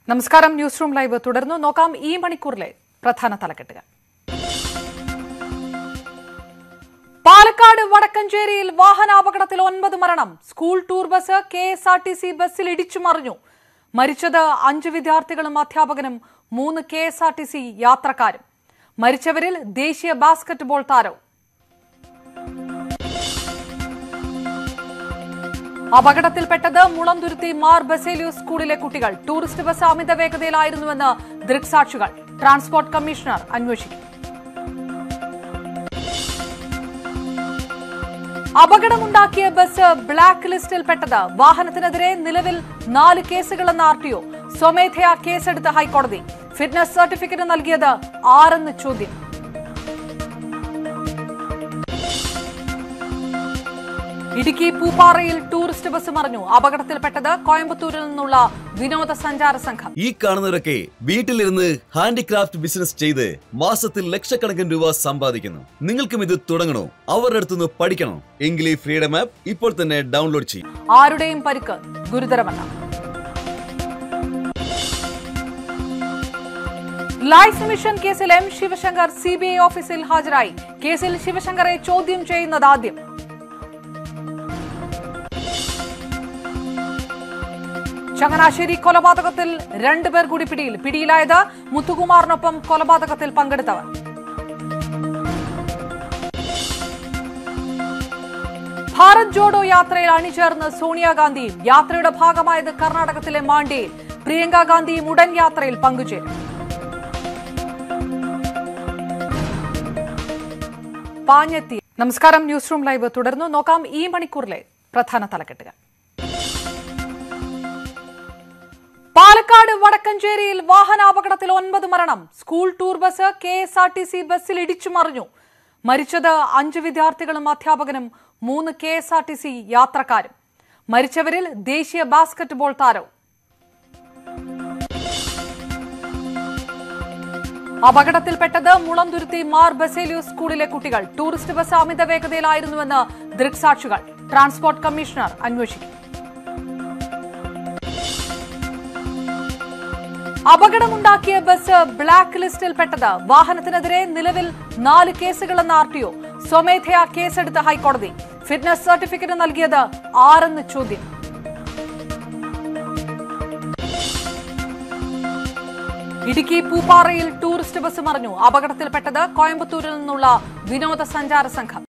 നമസ്കാരം news room live തുടർന്നു നോക്കാം ഈ മണിക്കൂറിലെ പ്രധാന തലക്കെട്ടുകൾ പാലക്കാട് വടക്കഞ്ചേരിയിൽ വാഹനാപകടത്തിൽ ഒൻപത് മരണം school tour bus K S R T C ബസ്സിൽ ഇടിച്ചു മറിഞ്ഞു മരിച്ചത് അഞ്ച് വിദ്യാർത്ഥികളും അധ്യാപകനും മൂന്ന് K S R T C യാത്രക്കാരും മരിച്ചവരിൽ ദേശീയ ബാസ്കറ്റ്ബോൾ താരവും അപകടത്തിൽപ്പെട്ടത് മുളന്തുരുത്തി മാർ ബസേലിയൂസ് സ്കൂളിലെ കുട്ടികൾ ടൂറിസ്റ്റ് ബസ് അമിത വേഗതയിലായിരുന്നുവെന്ന് ദൃക്സാക്ഷികൾ ട്രാൻസ്പോർട്ട് കമ്മീഷണർ അന്വേഷിക്കും അപകടമുണ്ടാക്കിയ ബസ് ബ്ലാക്ക് ലിസ്റ്റിൽപ്പെട്ടത് വാഹനത്തിനെതിരെ നിലവിൽ നാല് കേസുകളെന്ന് ആർ ടി ഒ സ്വമേധയാ കേസെടുത്ത ഹൈക്കോടതി ഫിറ്റ്നസ് സർട്ടിഫിക്കറ്റ് നൽകിയത് ആരെന്ന് ചോദ്യം ഇടുക്കി പൂപ്പാറയിൽ ടൂറിസ്റ്റ് ബസ് മറിഞ്ഞു അപകടത്തിൽപ്പെട്ടത് കോയമ്പത്തൂരിൽ നിന്നുള്ള വിനോദസഞ്ചാര സംഘം ഈ കാണുന്നവരൊക്കെ വീട്ടിലിരുന്ന് ഹാൻഡിക്രാഫ്റ്റ് ബിസിനസ് ചെയ്ത് മാസത്തിൽ ലക്ഷക്കണക്കിന് രൂപ സമ്പാദിക്കുന്നു നിങ്ങൾക്കും ഇത് തുടങ്ങണോ അവരുടെ അടുത്തുനിന്ന് പഠിക്കണോ എങ്കിൽ ഈ ഫ്രീഡം ആപ്പ് ഇപ്പോൾ തന്നെ ഡൗൺലോഡ് ചെയ്യും ആരുടെയും പരിക്ക് ഗുരുതരമല്ല ലൈഫ് മിഷൻ കേസിൽ M Sivasankar C B I ഓഫീസിൽ ഹാജരായി കേസിൽ ശിവശങ്കറെ ചോദ്യം ചെയ്യുന്നത് ആദ്യം ചങ്ങനാശ്ശേരി കൊലപാതകത്തിൽ രണ്ടുപേർ കൂടി പിടിയിൽ പിടിയിലായത് മുത്തുകുമാറിനൊപ്പം കൊലപാതകത്തിൽ പങ്കെടുത്തവർ ഭാരത് ജോഡോ യാത്രയിൽ അണിചേർന്ന് സോണിയാഗാന്ധിയും യാത്രയുടെ ഭാഗമായത് കർണാടകത്തിലെ മാണ്ഡ്യയിൽ പ്രിയങ്ക ഗാന്ധിയും ഉടൻ യാത്രയിൽ പങ്കുചേരും പാഞ്ഞെത്തി നമസ്കാരം ന്യൂസ് റൂം ലൈവ് തുടർന്നു നോക്കാം ഈ മണിക്കൂറിലെ പ്രധാന തലക്കെട്ടുകൾ പാലക്കാട് വടക്കഞ്ചേരിയിൽ വാഹനാപകടത്തിൽ ഒൻപത് മരണം school tour bus K S R T C ബസ്സിൽ ഇടിച്ചു മറിഞ്ഞു മരിച്ചത് അഞ്ച് വിദ്യാർത്ഥികളും അധ്യാപകനും മൂന്ന് K S R T C യാത്രക്കാരും മരിച്ചവരിൽ ദേശീയ ബാസ്കറ്റ്ബോൾ താരവും അപകടത്തിൽപ്പെട്ടത് മുളന്തുരുത്തി മാർ ബസേലിയൂസ് സ്കൂളിലെ കുട്ടികൾ ടൂറിസ്റ്റ് ബസ് അമിത വേഗതയിലായിരുന്നുവെന്ന് ദൃക്സാക്ഷികൾ ട്രാൻസ്പോർട്ട് കമ്മീഷണർ അന്വേഷിക്കും അപകടമുണ്ടാക്കിയ ബസ് ബ്ലാക്ക് ലിസ്റ്റിൽപ്പെട്ടത് വാഹനത്തിനെതിരെ നിലവിൽ നാല് കേസുകളെന്ന് ആർ ടി ഒ സ്വമേധയാ കേസെടുത്ത ഹൈക്കോടതി ഫിറ്റ്നസ് സർട്ടിഫിക്കറ്റ് നൽകിയത് ആരെന്ന് ചോദ്യം ഇടുക്കി പൂപ്പാറയിൽ ടൂറിസ്റ്റ് ബസ് മറിഞ്ഞു അപകടത്തിൽപ്പെട്ടത് കോയമ്പത്തൂരിൽ നിന്നുള്ള വിനോദസഞ്ചാര സംഘം